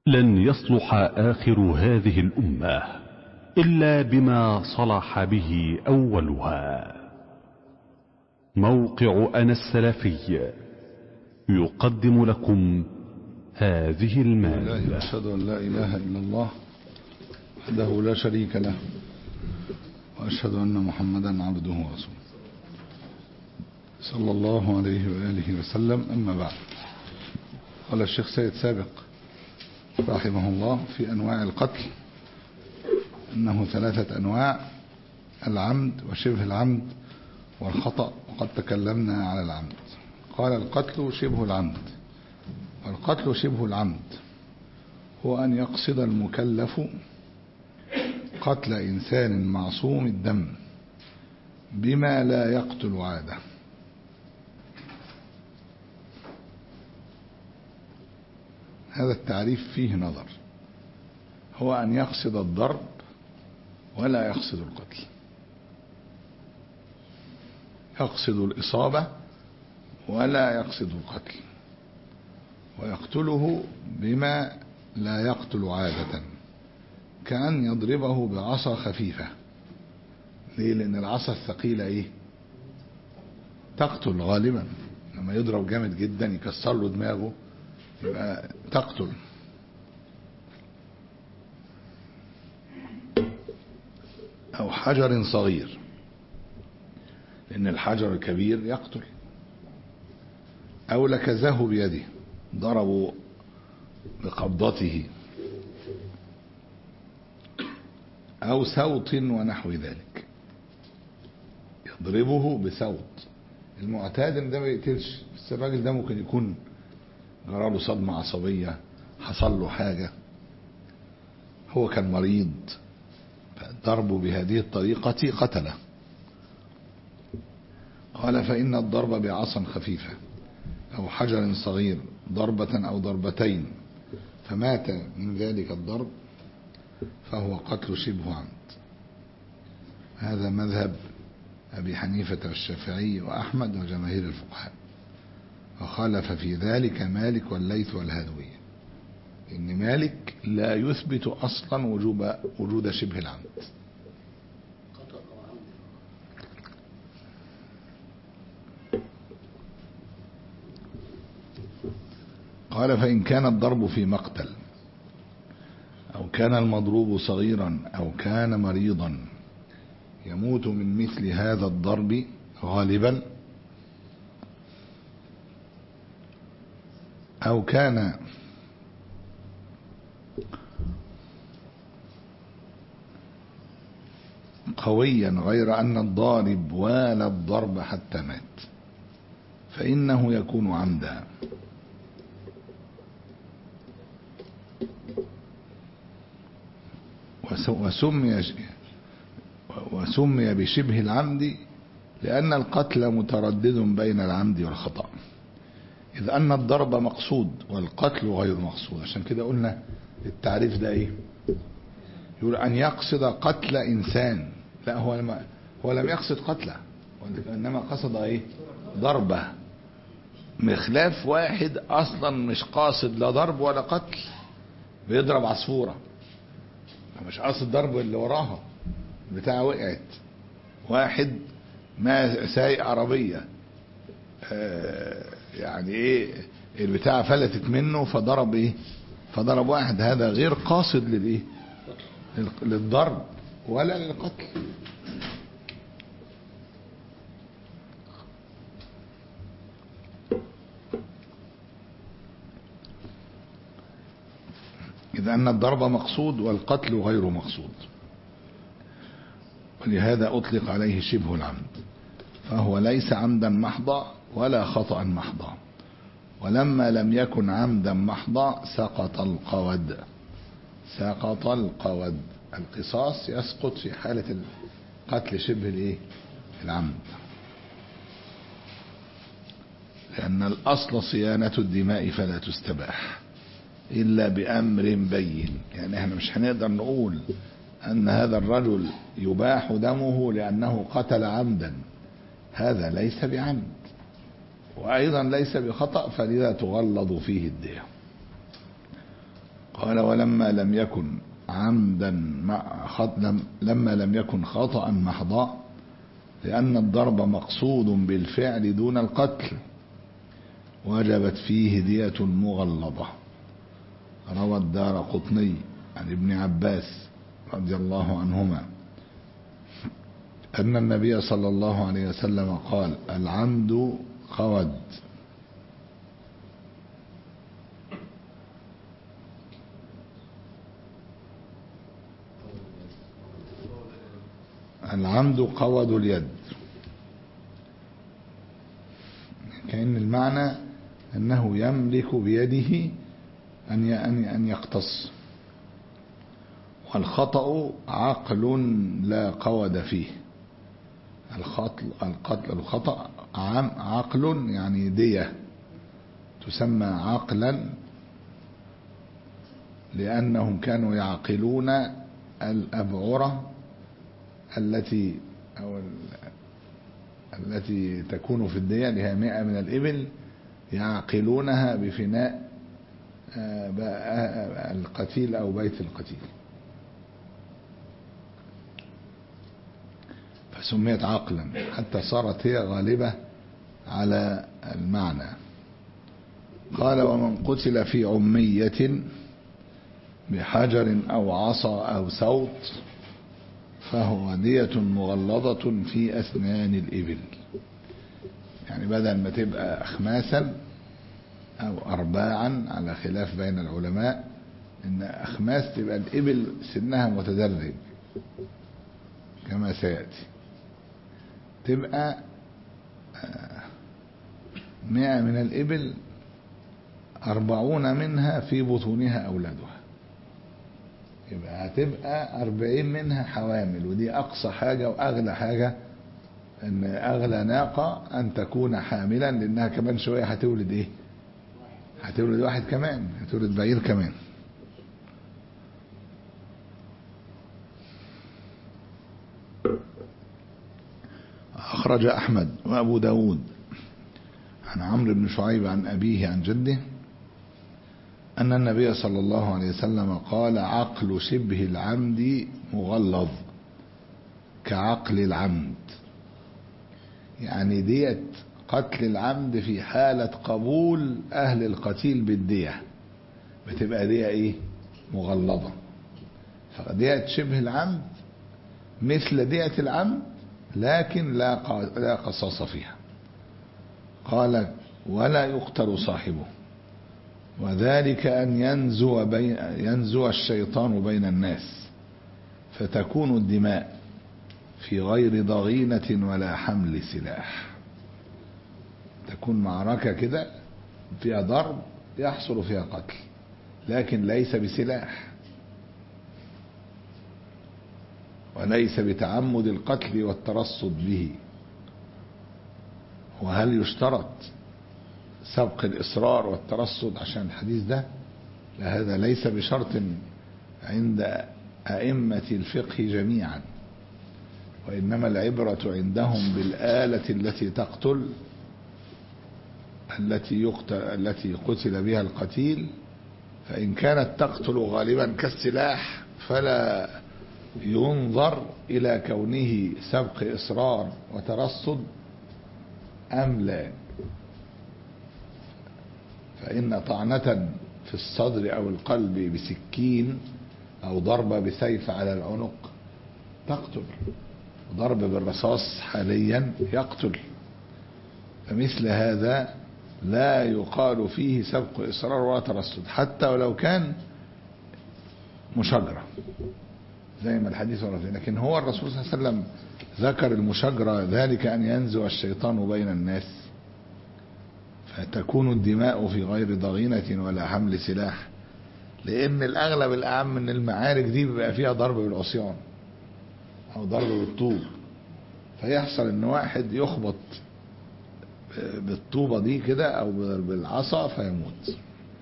لن يصلح آخر هذه الأمة إلا بما صلح به أولها موقع أنا السلفي يقدم لكم هذه الله المادة أشهد أن لا إله إلا الله وحده لا شريك له وأشهد أن محمدا عبده ورسوله صلى الله عليه وآله وسلم أما بعد قال الشيخ سيد سابق رحمه الله في أنواع القتل أنه ثلاثة أنواع العمد وشبه العمد والخطأ وقد تكلمنا على العمد قال القتل شبه العمد والقتل شبه العمد هو أن يقصد المكلف قتل إنسان معصوم الدم بما لا يقتل عادة هذا التعريف فيه نظر هو أن يقصد الضرب ولا يقصد القتل يقصد الإصابة ولا يقصد القتل ويقتله بما لا يقتل عادة كأن يضربه بعصا خفيفة ليه لأن العصا الثقيلة إيه تقتل غالبا لما يضرب جامد جدا يكسر له دماغه يبقى تقتل أو حجر صغير لأن الحجر الكبير يقتل أو لكزه بيده ضربوا بقبضته أو سوط ونحو ذلك يضربه بسوط المعتاد ان ده ما يقتلش بس الراجل ده ممكن يكون جراله صدمة عصبية حصل له حاجة هو كان مريض ضربه بهذه الطريقة قتله قال فإن الضرب بعصا خفيفة أو حجر صغير ضربة أو ضربتين فمات من ذلك الضرب فهو قتل شبه عمد هذا مذهب أبي حنيفة والشافعي وأحمد وجماهير الفقهاء وخالف في ذلك مالك والليث والهادوي إن مالك لا يثبت أصلا وجوب وجود شبه العمد قال فإن كان الضرب في مقتل أو كان المضروب صغيرا أو كان مريضا يموت من مثل هذا الضرب غالبا أو كان قويا غير أن الضارب والى الضرب حتى مات فإنه يكون عمدا وسمي وسمي بشبه العمد لأن القتل متردد بين العمد والخطأ إذ أن الضرب مقصود والقتل غير مقصود عشان كده قلنا التعريف ده إيه يقول أن يقصد قتل إنسان لا هو لما هو لم يقصد قتله وإنما قصد إيه ضربة بخلاف واحد أصلا مش قاصد لا ضرب ولا قتل بيضرب عصفورة مش قاصد ضرب اللي وراها بتاع وقعت واحد ما سايق عربية آه يعني ايه البتاع فلتت منه فضرب ايه فضرب واحد هذا غير قاصد للايه للضرب ولا للقتل إذا أن الضرب مقصود والقتل غير مقصود ولهذا أطلق عليه شبه العمد فهو ليس عمدا محضا ولا خطأ محضا ولما لم يكن عمدا محضا سقط القود سقط القود القصاص يسقط في حالة القتل شبه الايه العمد لأن الأصل صيانة الدماء فلا تستباح إلا بأمر بين يعني احنا مش هنقدر نقول أن هذا الرجل يباح دمه لأنه قتل عمدا هذا ليس بعمد وأيضا ليس بخطأ فلذا تغلظ فيه الدية قال ولما لم يكن عمدا مع خط لم لما لم يكن خطأ محضا لأن الضرب مقصود بالفعل دون القتل وجبت فيه دية مغلظة روى الدار قطني عن ابن عباس رضي الله عنهما أن النبي صلى الله عليه وسلم قال العمد قود العمد قود اليد كأن المعنى أنه يملك بيده أن أن يقتص والخطأ عقل لا قود فيه الخطل القتل الخطأ عام عقل يعني دية تسمى عقلا لأنهم كانوا يعقلون الأبعرة التي أو التي تكون في الدية لها مئة من الإبل يعقلونها بفناء القتيل أو بيت القتيل فسميت عقلا حتى صارت هي غالبة على المعنى قال ومن قتل في عمية بحجر أو عصا أو سوط فهو دية مغلظة في أسنان الإبل يعني بدل ما تبقى أخماسا أو أرباعا على خلاف بين العلماء إن أخماس تبقى الإبل سنها متدرج كما سيأتي تبقى مئة من الإبل أربعون منها في بطونها أولادها يبقى هتبقى أربعين منها حوامل ودي أقصى حاجة وأغلى حاجة إن أغلى ناقة أن تكون حاملا لأنها كمان شوية هتولد إيه؟ هتولد واحد كمان هتولد بعير كمان أخرج أحمد وأبو داود عن عمرو بن شعيب عن أبيه عن جده أن النبي صلى الله عليه وسلم قال عقل شبه العمد مغلظ كعقل العمد يعني دية قتل العمد في حالة قبول أهل القتيل بالدية بتبقى دية إيه مغلظة فدية شبه العمد مثل دية العمد لكن لا لا قصاص فيها قال ولا يقتل صاحبه وذلك أن ينزو, بين ينزو الشيطان بين الناس فتكون الدماء في غير ضغينة ولا حمل سلاح تكون معركة كده فيها ضرب يحصل فيها قتل لكن ليس بسلاح وليس بتعمد القتل والترصد به وهل يشترط سبق الإصرار والترصد عشان الحديث ده لا هذا ليس بشرط عند أئمة الفقه جميعا وإنما العبرة عندهم بالآلة التي تقتل التي يقتل التي قتل بها القتيل فإن كانت تقتل غالبا كالسلاح فلا ينظر إلى كونه سبق إصرار وترصد أم لا فإن طعنة في الصدر أو القلب بسكين أو ضربة بسيف على العنق تقتل ضرب بالرصاص حاليا يقتل فمثل هذا لا يقال فيه سبق إصرار ولا ترصد حتى ولو كان مشاجرة زي ما الحديث ورد لكن هو الرسول صلى الله عليه وسلم ذكر المشاجرة ذلك أن ينزو الشيطان بين الناس فتكون الدماء في غير ضغينة ولا حمل سلاح لأن الأغلب الأعم من المعارك دي بيبقى فيها ضرب بالعصيان أو ضرب بالطوب فيحصل إن واحد يخبط بالطوبة دي كده أو بالعصا فيموت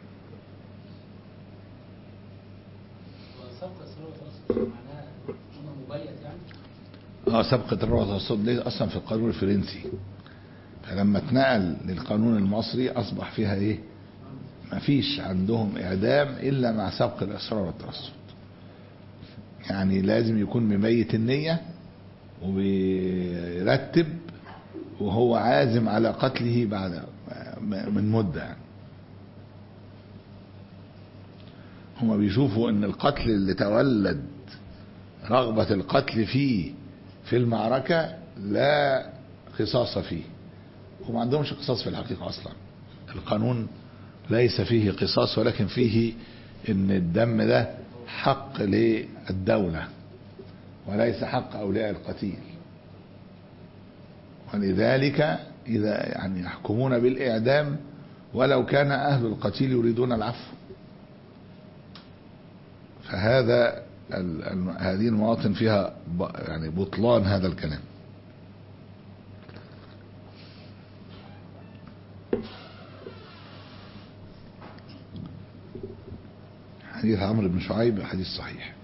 اه سبقة الروعة والصوت دي اصلا في القانون الفرنسي فلما اتنقل للقانون المصري اصبح فيها ايه مفيش عندهم إعدام إلا مع سبق الإصرار والترصد يعني لازم يكون مميت النية وبيرتب وهو عازم على قتله بعد من مدة يعني. هما بيشوفوا ان القتل اللي تولد رغبة القتل فيه في المعركة لا قصاص فيه هم عندهمش قصاص في الحقيقة اصلا القانون ليس فيه قصاص ولكن فيه ان الدم ده حق للدولة وليس حق اولياء القتيل ولذلك اذا يعني يحكمون بالاعدام ولو كان اهل القتيل يريدون العفو فهذا ال- ال- هذه المواطن فيها ب- يعني بطلان هذا الكلام حديث عمرو بن شعيب حديث صحيح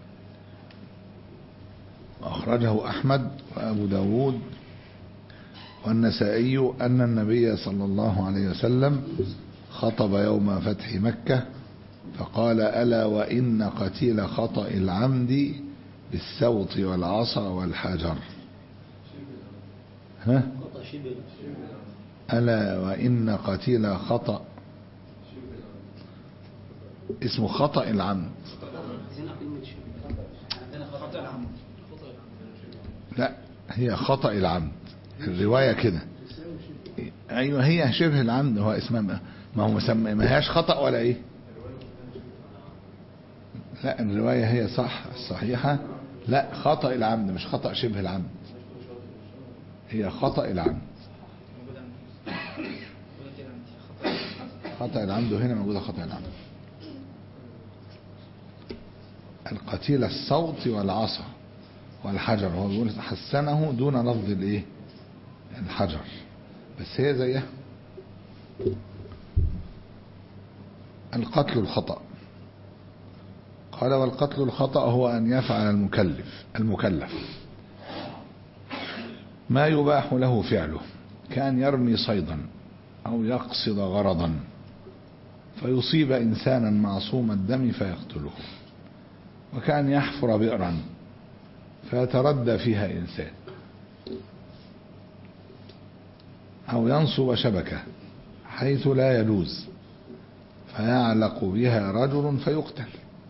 أخرجه أحمد وأبو داود والنسائي أن النبي صلى الله عليه وسلم خطب يوم فتح مكة فقال ألا وإن قتيل خطأ العمد بالسوط والعصا والحجر ها خطأ شبه ألا وإن قتيل خطأ اسمه خطأ العمد هنا كلمة شبه عندنا خطأ العمد لا هي خطأ العمد الرواية كده أيوة هي شبه العمد هو اسمها ما- ما هو مسمى ما هياش خطأ ولا إيه لا الرواية هي صح الصحيحة لا خطأ العمد مش خطأ شبه العمد هي خطأ العمد خطأ العمد هنا موجودة خطأ العمد القتيل الصوت والعصا والحجر هو بيقول حسنه دون لفظ الايه الحجر بس هي زيها القتل الخطأ قال والقتل الخطأ هو أن يفعل المكلف المكلف ما يباح له فعله كان يرمي صيدا أو يقصد غرضا فيصيب إنسانا معصوم الدم فيقتله وكان يحفر بئرا فيتردى فيها إنسان أو ينصب شبكة حيث لا يجوز فيعلق بها رجل فيقتل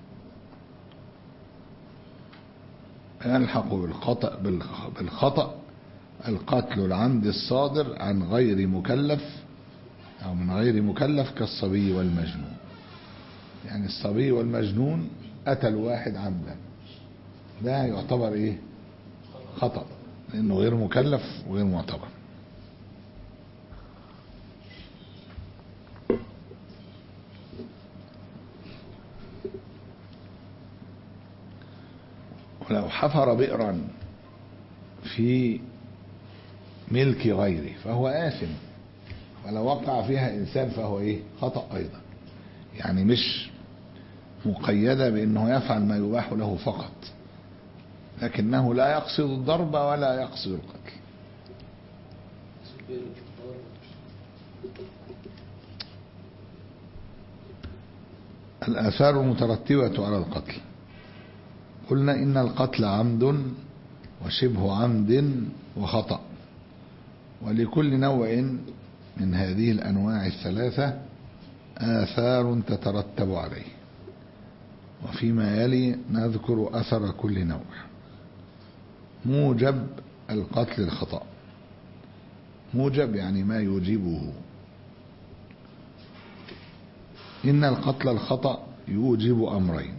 يلحق بالخطأ بالخ- بالخطأ القتل العمد الصادر عن غير مكلف أو من غير مكلف كالصبي والمجنون يعني الصبي والمجنون قتل واحد عمدا ده يعتبر ايه خطأ لانه غير مكلف وغير معتبر ولو حفر بئرا في ملك غيره فهو آثم ولو وقع فيها إنسان فهو إيه خطأ أيضا يعني مش مقيدة بأنه يفعل ما يباح له فقط لكنه لا يقصد الضرب ولا يقصد القتل الآثار المترتبة على القتل قلنا إن القتل عمد وشبه عمد وخطأ ولكل نوع من هذه الأنواع الثلاثة آثار تترتب عليه وفيما يلي نذكر أثر كل نوع موجب القتل الخطأ موجب يعني ما يوجبه إن القتل الخطأ يوجب أمرين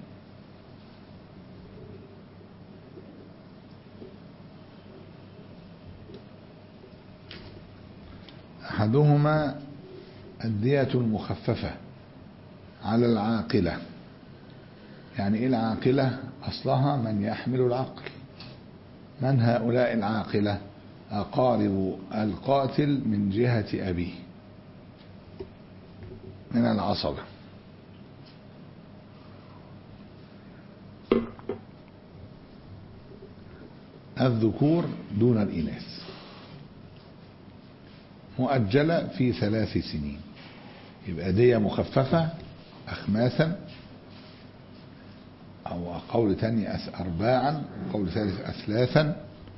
أحدهما الدية المخففة على العاقلة يعني إيه العاقلة أصلها من يحمل العقل من هؤلاء العاقلة أقارب القاتل من جهة أبيه من العصبة الذكور دون الإناث مؤجلة في ثلاث سنين يبقى دية مخففة أخماسا أو قول ثاني أس أرباعا قول ثالث أثلاثا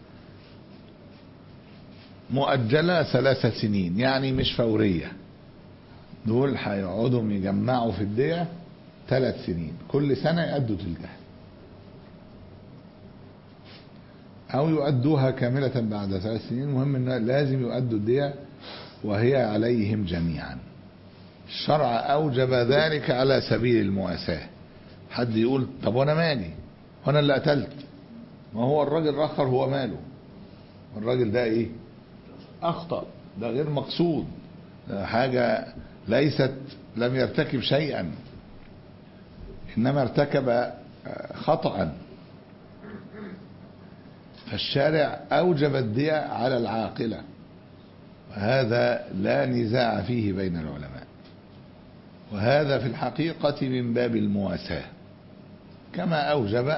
مؤجلة ثلاث سنين يعني مش فورية دول هيقعدوا يجمعوا في الدية ثلاث سنين كل سنة يأدوا تلتها أو يؤدوها كاملة بعد ثلاث سنين المهم أنه لازم يؤدوا الدية وهي عليهم جميعا الشرع أوجب ذلك على سبيل المواساة حد يقول طب وأنا مالي وأنا اللي قتلت ما هو الراجل الآخر هو ماله الراجل ده إيه أخطأ ده غير مقصود ده حاجة ليست لم يرتكب شيئا إنما ارتكب خطأ فالشارع أوجب الدية على العاقلة وهذا لا نزاع فيه بين العلماء وهذا في الحقيقة من باب المواساة كما أوجب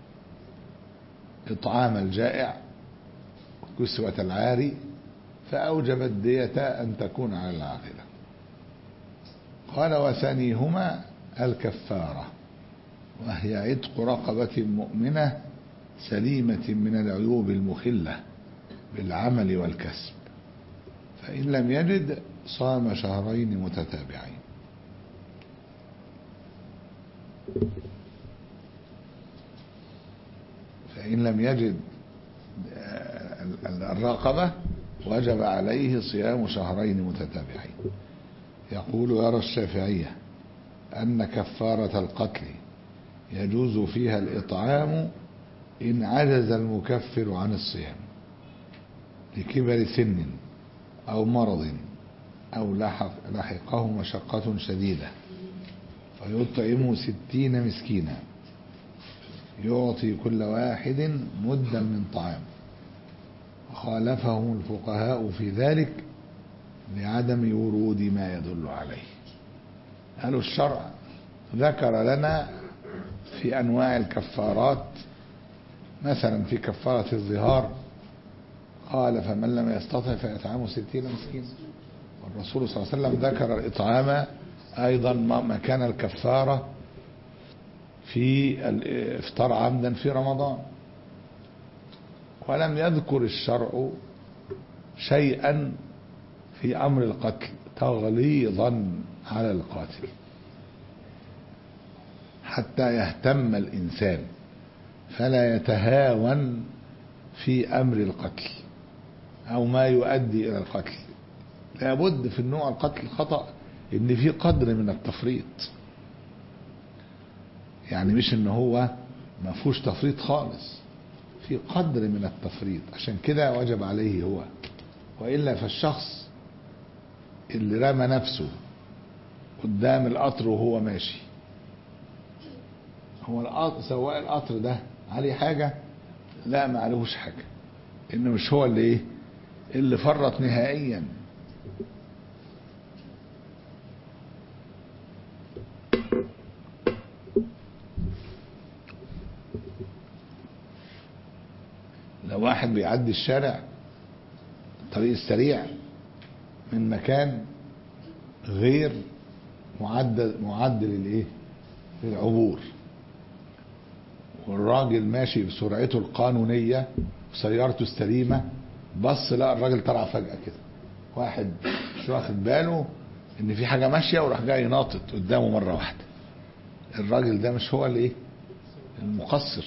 إطعام الجائع وكسوة العاري فأوجب الدية أن تكون على العاقلة قال وثانيهما الكفارة وهي عتق رقبة مؤمنة سليمة من العيوب المخلة بالعمل والكسب فإن لم يجد صام شهرين متتابعين فإن لم يجد الرقبة وجب عليه صيام شهرين متتابعين يقول يرى الشافعية أن كفارة القتل يجوز فيها الإطعام إن عجز المكفر عن الصيام لكبر سن أو مرض أو لحق لحقه مشقة شديدة فيطعم ستين مسكينا يعطي كل واحد مدا من طعام وخالفهم الفقهاء في ذلك لعدم ورود ما يدل عليه قالوا الشرع ذكر لنا في أنواع الكفارات مثلا في كفارة الظهار قال فمن لم يستطع فإطعام ستين مسكين والرسول صلى الله عليه وسلم ذكر الإطعام أيضا مكان الكفارة في الافطار عمدا في رمضان ولم يذكر الشرع شيئا في أمر القتل تغليظا على القاتل حتى يهتم الإنسان فلا يتهاون في أمر القتل أو ما يؤدي إلى القتل لابد في النوع القتل الخطأ إن في قدر من التفريط يعني مش إن هو ما فيهوش تفريط خالص في قدر من التفريط عشان كده وجب عليه هو وإلا فالشخص اللي رمى نفسه قدام القطر وهو ماشي هو القطر سواق القطر ده عليه حاجة لا ما عليهوش حاجة انه مش هو اللي ايه اللي فرط نهائيا لو واحد بيعدي الشارع الطريق السريع من مكان غير معدل معدل الايه للعبور والراجل ماشي بسرعته القانونية وسيارته السليمة بص لقى الراجل طلع فجأة كده واحد مش واخد باله ان في حاجة ماشية وراح جاي ناطط قدامه مرة واحدة الراجل ده مش هو الايه المقصر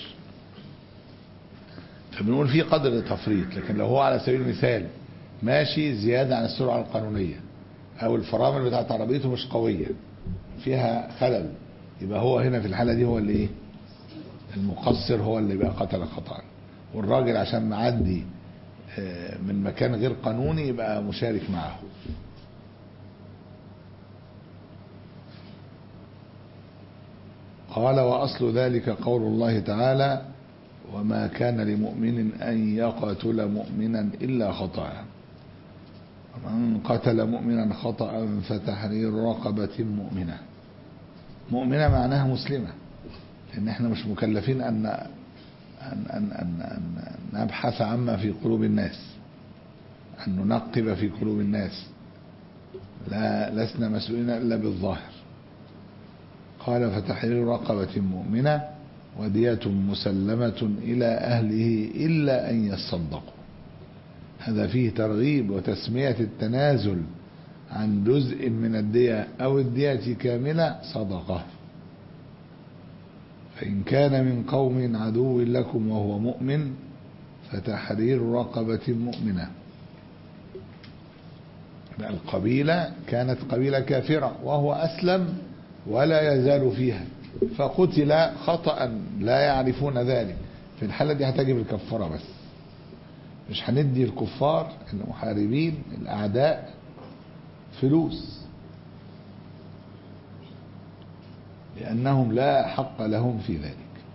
فبنقول في قدر تفريط لكن لو هو على سبيل المثال ماشي زيادة عن السرعة القانونية او الفرامل بتاعت عربيته مش قوية فيها خلل يبقى هو هنا في الحالة دي هو اللي ايه المقصر هو اللي بقى قتل خطأ والراجل عشان معدي من مكان غير قانوني يبقى مشارك معه قال وأصل ذلك قول الله تعالى وما كان لمؤمن أن يقتل مؤمنا إلا خطأ ومن قتل مؤمنا خطأ فتحرير رقبة مؤمنة مؤمنة معناها مسلمة لأن احنا مش مكلفين أن أن أن أن, أن نبحث عما في قلوب الناس أن ننقب في قلوب الناس لا لسنا مسؤولين إلا بالظاهر قال فتحرير رقبة مؤمنة ودية مسلمة إلى أهله إلا أن يصدقوا هذا فيه ترغيب وتسمية التنازل عن جزء من الدية أو الدية كاملة صدقة فإن كان من قوم عدو لكم وهو مؤمن فتحرير رقبة مؤمنة القبيلة كانت قبيلة كافرة وهو أسلم ولا يزال فيها فقتل خطأ لا يعرفون ذلك في الحالة دي هتجب الكفارة بس مش هندي الكفار المحاربين الأعداء فلوس لأنهم لا حق لهم في ذلك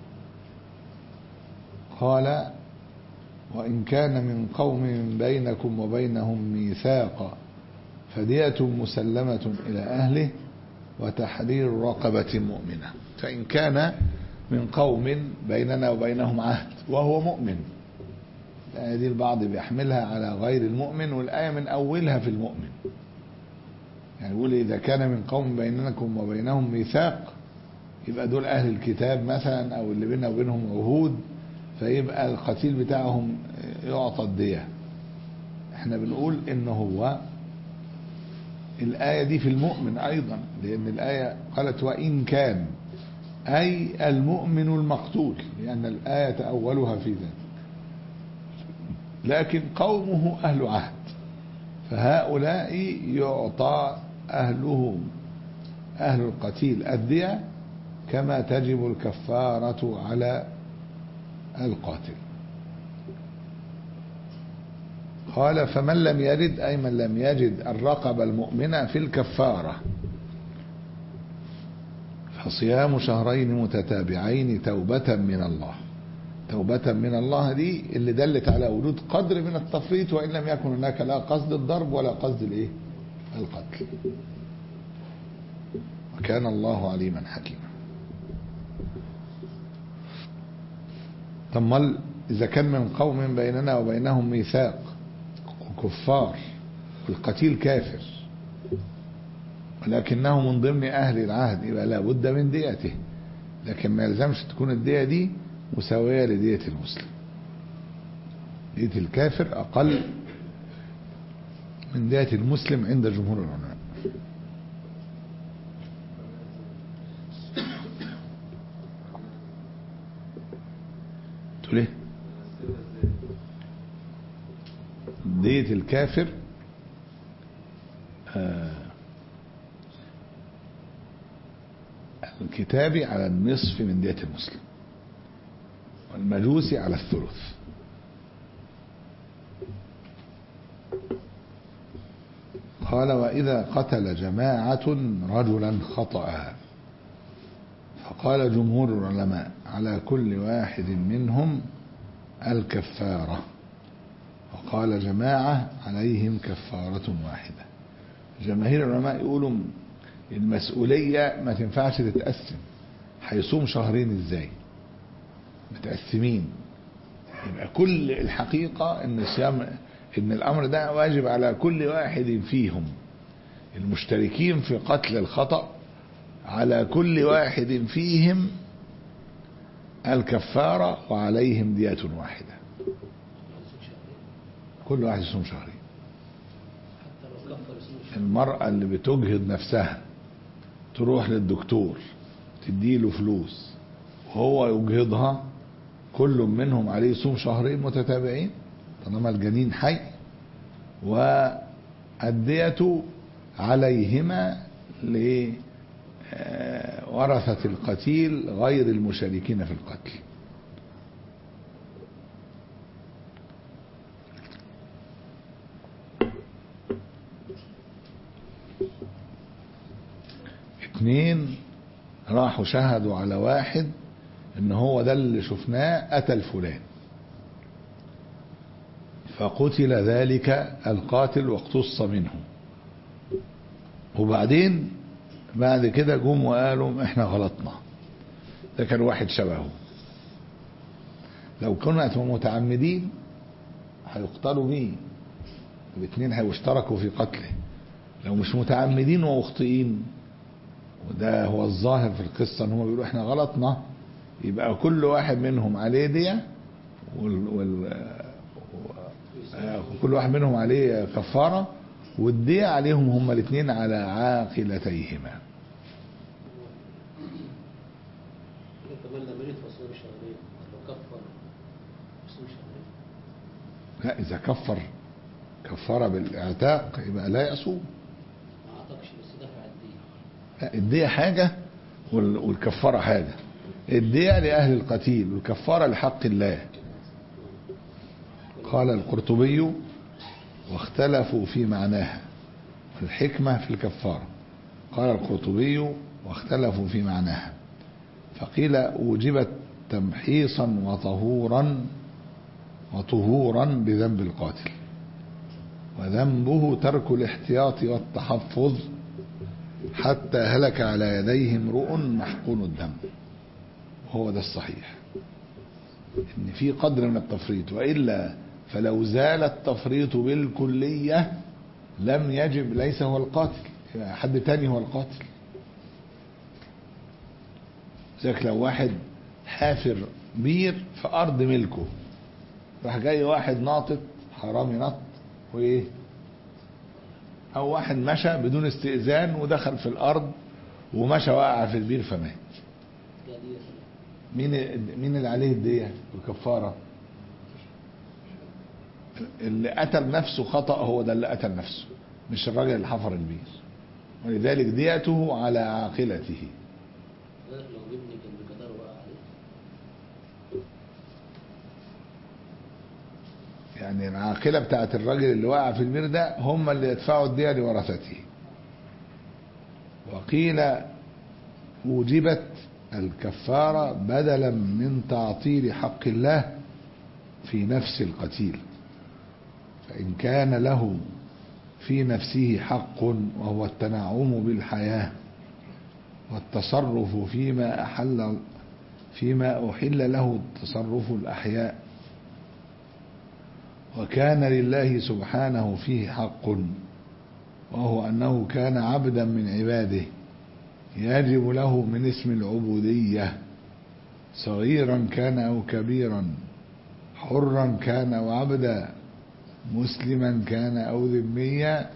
قال وإن كان من قوم بينكم وبينهم ميثاق فدية مسلمة إلى أهله وتحرير رقبة مؤمنة فإن كان من قوم بيننا وبينهم عهد وهو مؤمن الآية دي البعض بيحملها على غير المؤمن والآية من أولها في المؤمن يعني يقول إذا كان من قوم بينكم وبينهم ميثاق يبقى دول أهل الكتاب مثلا أو اللي بيننا وبينهم عهود فيبقى القتيل بتاعهم يعطى الدية احنا بنقول ان هو الآية دي في المؤمن أيضا لأن الآية قالت وإن كان أي المؤمن المقتول لأن الآية أولها في ذلك لكن قومه أهل عهد فهؤلاء يعطى أهلهم أهل القتيل الدية كما تجب الكفارة على القاتل قال فمن لم يرد أي من لم يجد الرقبة المؤمنة في الكفارة فصيام شهرين متتابعين توبة من الله توبة من الله دي اللي دلت على وجود قدر من التفريط وإن لم يكن هناك لا قصد الضرب ولا قصد الايه القتل وكان الله عليما حكيما ثم إذا كان من قوم بيننا وبينهم ميثاق كفار والقتيل كافر ولكنه من ضمن أهل العهد يبقى لابد من ديته لكن ما يلزمش تكون الدية دي مساوية لدية المسلم دية الكافر أقل من دية المسلم عند جمهور العلماء تقول ايه دية الكافر آه الكتابي على النصف من دية المسلم والمجوسي على الثلث قال وإذا قتل جماعة رجلا خطأ فقال جمهور العلماء على كل واحد منهم الكفارة وقال جماعة عليهم كفارة واحدة جماهير العلماء يقولوا المسؤولية ما تنفعش تتقسم هيصوم شهرين ازاي متقسمين يبقى كل الحقيقة ان الصيام ان الامر ده واجب على كل واحد فيهم المشتركين في قتل الخطأ على كل واحد فيهم الكفارة وعليهم دية واحدة كل واحد يصوم شهرين حتى لو كفر يصوم المرأة اللي بتجهد نفسها تروح للدكتور تديله فلوس وهو يجهضها كل منهم عليه يصوم شهرين متتابعين طالما الجنين حي والدية عليهما لورثة القتيل غير المشاركين في القتل اتنين راحوا شهدوا على واحد ان هو ده اللي شفناه قتل فلان فقتل ذلك القاتل واقتص منه وبعدين بعد كده جم وقالوا احنا غلطنا ده كان واحد شبهه لو كانوا متعمدين هيقتلوا بيه الاثنين هيشتركوا في قتله لو مش متعمدين ومخطئين وده هو الظاهر في القصة ان هم بيقولوا احنا غلطنا يبقى كل واحد منهم عليه دية وال وال آه، كل واحد منهم عليه كفارة والدية عليهم هم الاثنين على عاقلتيهما كمان لما يريد فصول شهرين لو كفر فصول شهرين لا إذا كفر كفر بالإعتاق يبقى لا يصوم ما اعتقش بس دفع الدين لا الدية حاجة وال- والكفارة حاجة الدية لأهل القتيل والكفارة لحق الله قال القرطبي واختلفوا في معناها الحكمة في الكفارة قال القرطبي واختلفوا في معناها فقيل وجبت تمحيصا وطهورا وطهورا بذنب القاتل وذنبه ترك الاحتياط والتحفظ حتى هلك على يديه امرؤ محقون الدم هو ده الصحيح ان في قدر من التفريط والا فلو زال التفريط بالكليه لم يجب ليس هو القاتل يبقى حد تاني هو القاتل ذلك لو واحد حافر بير في ارض ملكه راح جاي واحد ناطط حرامي نط وايه او واحد مشى بدون استئذان ودخل في الارض ومشى وقع في البير فمات لا دي مين مين اللي عليه الدية والكفارة اللي قتل نفسه خطأ هو ده اللي قتل نفسه مش الراجل اللي حفر البير ولذلك ديته على عاقلته ذلك لو ابني كان بقدر وقع عليه يعني العاقلة بتاعت الراجل اللي وقع في البير ده هم اللي يدفعوا الدية لورثته وقيل وجبت الكفارة بدلا من تعطيل حق الله في نفس القتيل فإن كان له في نفسه حق وهو التنعم بالحياة والتصرف فيما أحل فيما أحل له تصرف الأحياء وكان لله سبحانه فيه حق وهو أنه كان عبدا من عباده يجب له من اسم العبودية صغيرا كان أو كبيرا حرا كان أو عبدا مسلما كان أو ذميا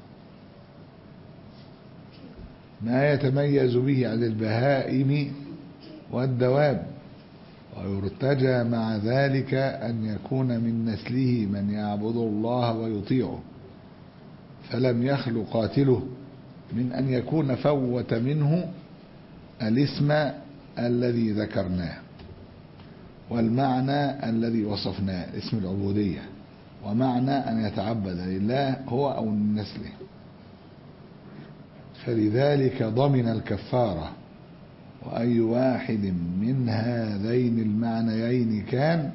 ما يتميز به عن البهائم والدواب ويرتجى مع ذلك أن يكون من نسله من يعبد الله ويطيعه فلم يخل قاتله من أن يكون فوت منه الاسم الذي ذكرناه والمعنى الذي وصفناه اسم العبودية ومعنى أن يتعبد لله هو أو من نسله فلذلك ضمن الكفارة وأي واحد من هذين المعنيين كان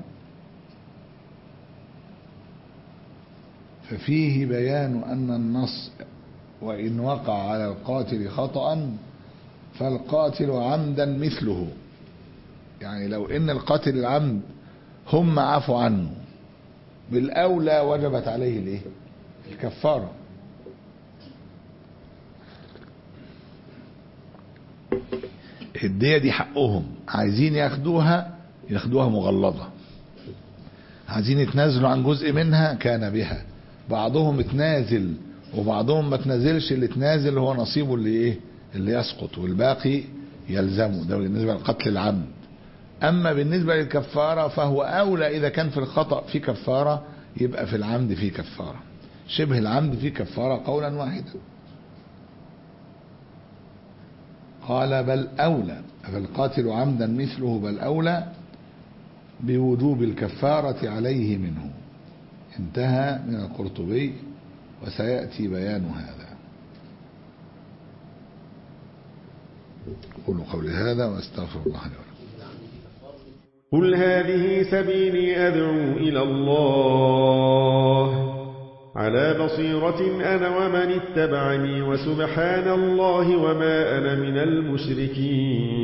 ففيه بيان أن النص وإن وقع على القاتل خطأ فالقاتل عمدا مثله يعني لو إن القاتل العمد هم عفوا عنه بالأولى وجبت عليه الايه الكفارة الدية دي حقهم عايزين ياخدوها ياخدوها مغلظة عايزين يتنازلوا عن جزء منها كان بها بعضهم اتنازل وبعضهم ما تنازلش اللي تنازل هو نصيبه اللي ايه اللي يسقط والباقي يلزمه ده بالنسبة لقتل العمد اما بالنسبة للكفارة فهو اولى اذا كان في الخطأ في كفارة يبقى في العمد في كفارة شبه العمد في كفارة قولا واحدا قال بل أولى فالقاتل عمدا مثله بل أولى بوجوب الكفارة عليه منه انتهى من القرطبي وسيأتي بيان هذا قولوا قولي هذا واستغفر الله لي ولكم قل هذه سبيلي أدعو إلى الله على بصيرة أنا ومن اتبعني وسبحان الله وما أنا من المشركين